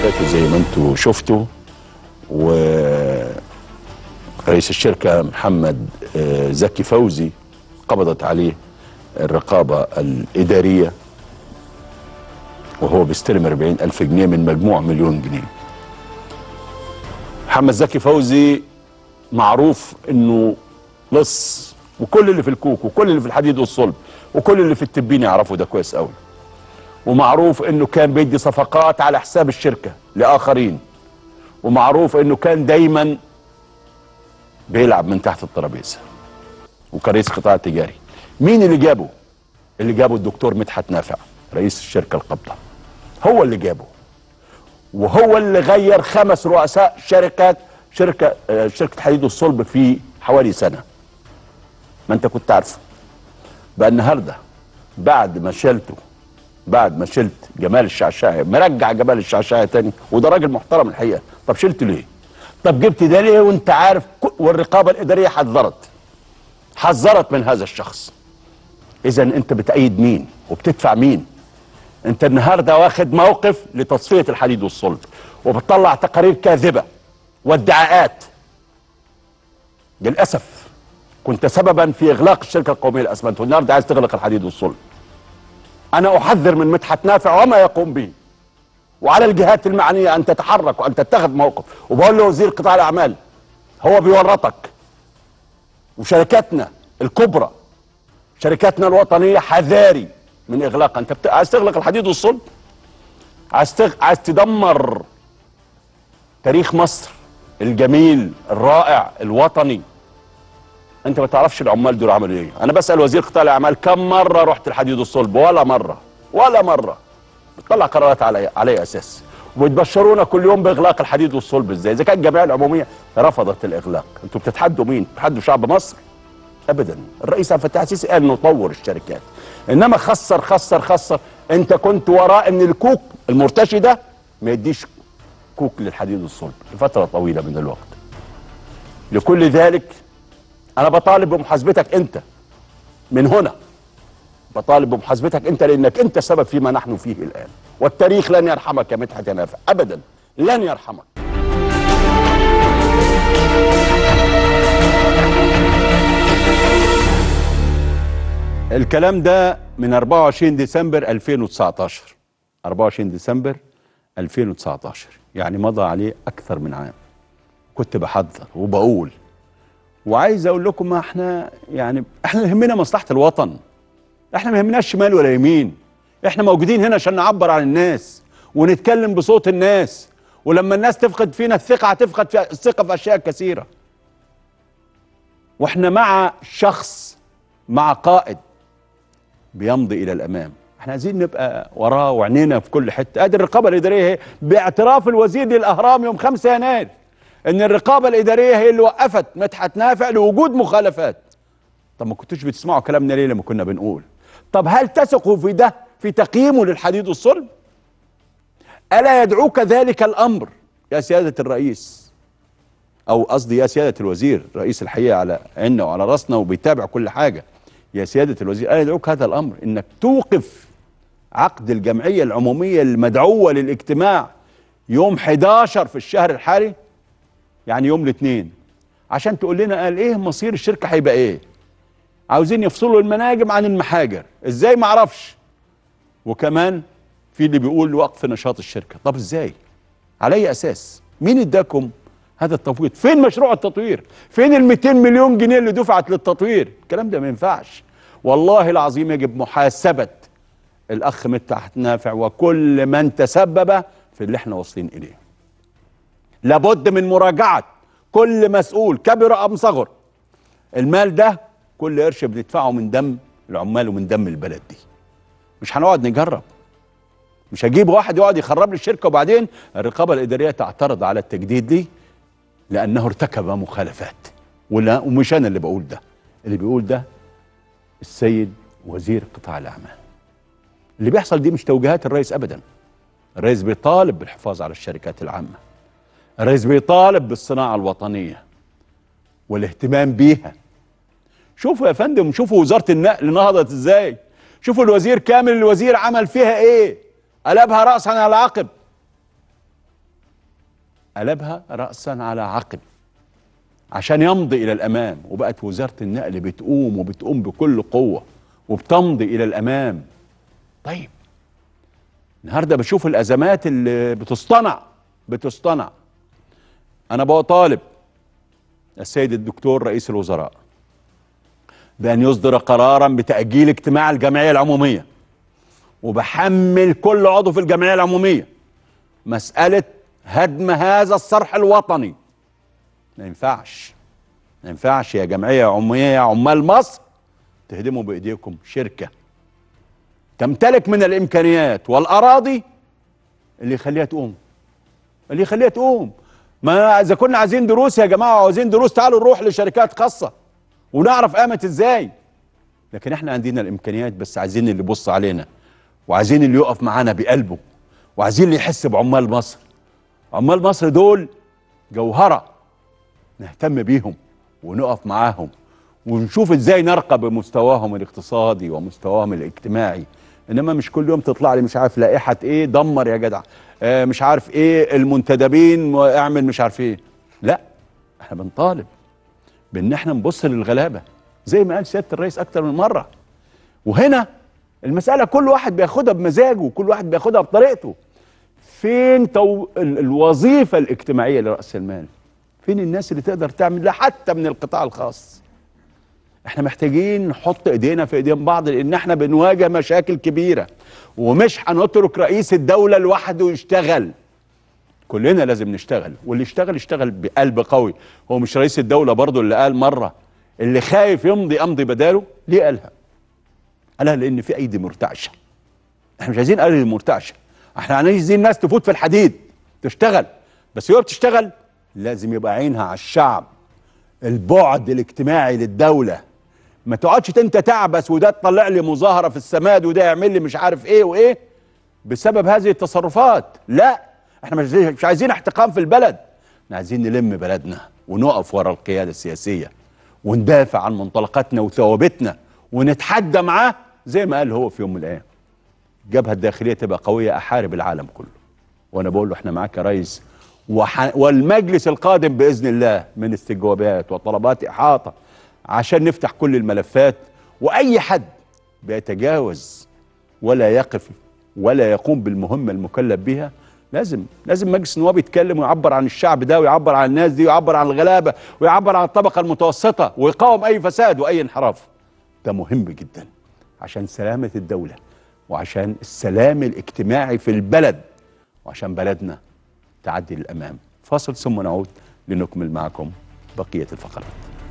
فاتوا زي ما انتوا شفتوا ورئيس الشركة محمد آه، زكي فوزي قبضت عليه الرقابة الإدارية وهو بيستلم 40 ألف جنيه من مجموع مليون جنيه محمد زكي فوزي معروف انه لص وكل اللي في الكوك وكل اللي في الحديد والصلب وكل اللي في التبين يعرفوا ده كويس قوي ومعروف انه كان بيدي صفقات على حساب الشركه لاخرين ومعروف انه كان دايما بيلعب من تحت الترابيزه وكرئيس قطاع تجاري مين اللي جابه اللي جابه الدكتور مدحت نافع رئيس الشركه القابضه هو اللي جابه وهو اللي غير خمس رؤساء شركات شركه آه، شركه حديد والصلب في حوالي سنه ما انت كنت عارفه بقى النهارده بعد ما شلته بعد ما شلت جمال الشعشاعي مرجع جمال الشعشاعي تاني وده راجل محترم الحقيقه طب شلته ليه طب جبت ده ليه وانت عارف ك- والرقابه الاداريه حذرت حذرت من هذا الشخص اذا انت بتأيد مين وبتدفع مين انت النهارده واخد موقف لتصفيه الحديد والصلب وبتطلع تقارير كاذبه وادعاءات للاسف كنت سببا في اغلاق الشركه القوميه للاسمنت والنهارده عايز تغلق الحديد والصلب انا احذر من مدحت نافع وما يقوم به وعلى الجهات المعنيه ان تتحرك وان تتخذ موقف وبقول له وزير قطاع الاعمال هو بيورطك وشركاتنا الكبرى شركاتنا الوطنيه حذاري من اغلاقها انت بت... عايز تغلق الحديد والصلب عايز تغ... عايز تدمر تاريخ مصر الجميل الرائع الوطني انت ما تعرفش العمال دول عملوا ايه انا بسال وزير قطاع الاعمال كم مره رحت الحديد والصلب ولا مره ولا مره بتطلع قرارات على على أي اساس وبتبشرونا كل يوم باغلاق الحديد والصلب ازاي اذا كانت الجمعيه العموميه رفضت الاغلاق انتوا بتتحدوا مين بتتحدوا شعب مصر ابدا الرئيس عبد الفتاح السيسي قال نطور الشركات انما خسر خسر خسر انت كنت وراء ان الكوك المرتشي ده ما يديش كوك للحديد والصلب لفتره طويله من الوقت لكل ذلك انا بطالب بمحاسبتك انت من هنا بطالب بمحاسبتك انت لانك انت سبب فيما نحن فيه الان والتاريخ لن يرحمك يا مدحت يا نافع ابدا لن يرحمك الكلام ده من 24 ديسمبر 2019 24 ديسمبر 2019 يعني مضى عليه اكثر من عام كنت بحذر وبقول وعايز اقول لكم ما احنا يعني احنا اللي يهمنا مصلحه الوطن احنا ما يهمناش شمال ولا يمين احنا موجودين هنا عشان نعبر عن الناس ونتكلم بصوت الناس ولما الناس تفقد فينا الثقه هتفقد في الثقه في اشياء كثيره واحنا مع شخص مع قائد بيمضي الى الامام احنا عايزين نبقى وراه وعينينا في كل حته ادي الرقابه الاداريه هي باعتراف الوزير للاهرام يوم 5 يناير ان الرقابه الاداريه هي اللي وقفت مدحت نافع لوجود مخالفات طب ما كنتوش بتسمعوا كلامنا ليه لما كنا بنقول طب هل تثقوا في ده في تقييمه للحديد والصلب الا يدعوك ذلك الامر يا سياده الرئيس او قصدي يا سياده الوزير رئيس الحقيقه على عيننا وعلى راسنا وبيتابع كل حاجه يا سياده الوزير الا يدعوك هذا الامر انك توقف عقد الجمعيه العموميه المدعوه للاجتماع يوم 11 في الشهر الحالي يعني يوم الاثنين عشان تقول لنا قال ايه مصير الشركه هيبقى ايه عاوزين يفصلوا المناجم عن المحاجر ازاي ما اعرفش وكمان في اللي بيقول وقف نشاط الشركه طب ازاي على اي اساس مين اداكم هذا التفويض فين مشروع التطوير فين ال 200 مليون جنيه اللي دفعت للتطوير الكلام ده ما ينفعش والله العظيم يجب محاسبه الاخ مدحت نافع وكل من تسبب في اللي احنا واصلين اليه لابد من مراجعه كل مسؤول كبر ام صغر المال ده كل قرش بندفعه من دم العمال ومن دم البلد دي مش هنقعد نجرب مش هجيب واحد يقعد يخرب لي الشركه وبعدين الرقابه الاداريه تعترض على التجديد دي لانه ارتكب مخالفات ولا ومش انا اللي بقول ده اللي بيقول ده السيد وزير قطاع الاعمال اللي بيحصل دي مش توجيهات الرئيس ابدا الرئيس بيطالب بالحفاظ على الشركات العامه الرئيس بيطالب بالصناعه الوطنيه والاهتمام بيها شوفوا يا فندم شوفوا وزاره النقل نهضت ازاي شوفوا الوزير كامل الوزير عمل فيها ايه قلبها راسا على عقب قلبها رأسا على عقب عشان يمضي إلى الأمام وبقت وزارة النقل بتقوم وبتقوم بكل قوة وبتمضي إلى الأمام طيب النهارده بشوف الأزمات اللي بتصطنع بتصطنع أنا بطالب السيد الدكتور رئيس الوزراء بأن يصدر قرارا بتأجيل اجتماع الجمعية العمومية وبحمل كل عضو في الجمعية العمومية مسألة هدم هذا الصرح الوطني ما ينفعش ما ينفعش يا جمعية عمومية يا عمال مصر تهدموا بإيديكم شركة تمتلك من الإمكانيات والأراضي اللي يخليها تقوم اللي يخليها تقوم ما إذا كنا عايزين دروس يا جماعة وعايزين دروس تعالوا نروح لشركات خاصة ونعرف قامت إزاي لكن احنا عندنا الإمكانيات بس عايزين اللي يبص علينا وعايزين اللي يقف معانا بقلبه وعايزين اللي يحس بعمال مصر عمال مصر دول جوهرة نهتم بيهم ونقف معاهم ونشوف ازاي نرقى بمستواهم الاقتصادي ومستواهم الاجتماعي انما مش كل يوم تطلع لي مش عارف لائحة ايه دمر يا جدع آه مش عارف ايه المنتدبين اعمل مش عارف ايه لا احنا بنطالب بان احنا نبص للغلابة زي ما قال سيادة الرئيس اكتر من مرة وهنا المسألة كل واحد بياخدها بمزاجه وكل واحد بياخدها بطريقته فين تو ال- الوظيفة الاجتماعية لرأس المال فين الناس اللي تقدر تعمل ده حتى من القطاع الخاص احنا محتاجين نحط ايدينا في ايدين بعض لان احنا بنواجه مشاكل كبيرة ومش هنترك رئيس الدولة لوحده يشتغل كلنا لازم نشتغل واللي يشتغل يشتغل بقلب قوي هو مش رئيس الدولة برضو اللي قال مرة اللي خايف يمضي امضي بداله ليه قالها قالها لان في ايدي مرتعشه احنا مش عايزين ايدي مرتعشه احنا عايزين ناس تفوت في الحديد تشتغل بس هو بتشتغل لازم يبقى عينها على الشعب البعد الاجتماعي للدوله ما تقعدش انت تعبس وده تطلع لي مظاهره في السماد وده يعمل لي مش عارف ايه وايه بسبب هذه التصرفات لا احنا مش مش عايزين احتقان في البلد احنا عايزين نلم بلدنا ونقف ورا القياده السياسيه وندافع عن منطلقاتنا وثوابتنا ونتحدى معاه زي ما قال هو في يوم من الايام الجبهه الداخليه تبقى قويه احارب العالم كله وانا بقول له احنا معاك يا ريس وح... والمجلس القادم باذن الله من استجوابات وطلبات احاطه عشان نفتح كل الملفات واي حد بيتجاوز ولا يقف ولا يقوم بالمهمه المكلف بها لازم لازم مجلس النواب يتكلم ويعبر عن الشعب ده ويعبر عن الناس دي ويعبر عن الغلابه ويعبر عن الطبقه المتوسطه ويقاوم اي فساد واي انحراف ده مهم جدا عشان سلامه الدوله وعشان السلام الاجتماعي في البلد وعشان بلدنا تعدي للامام فاصل ثم نعود لنكمل معكم بقيه الفقرات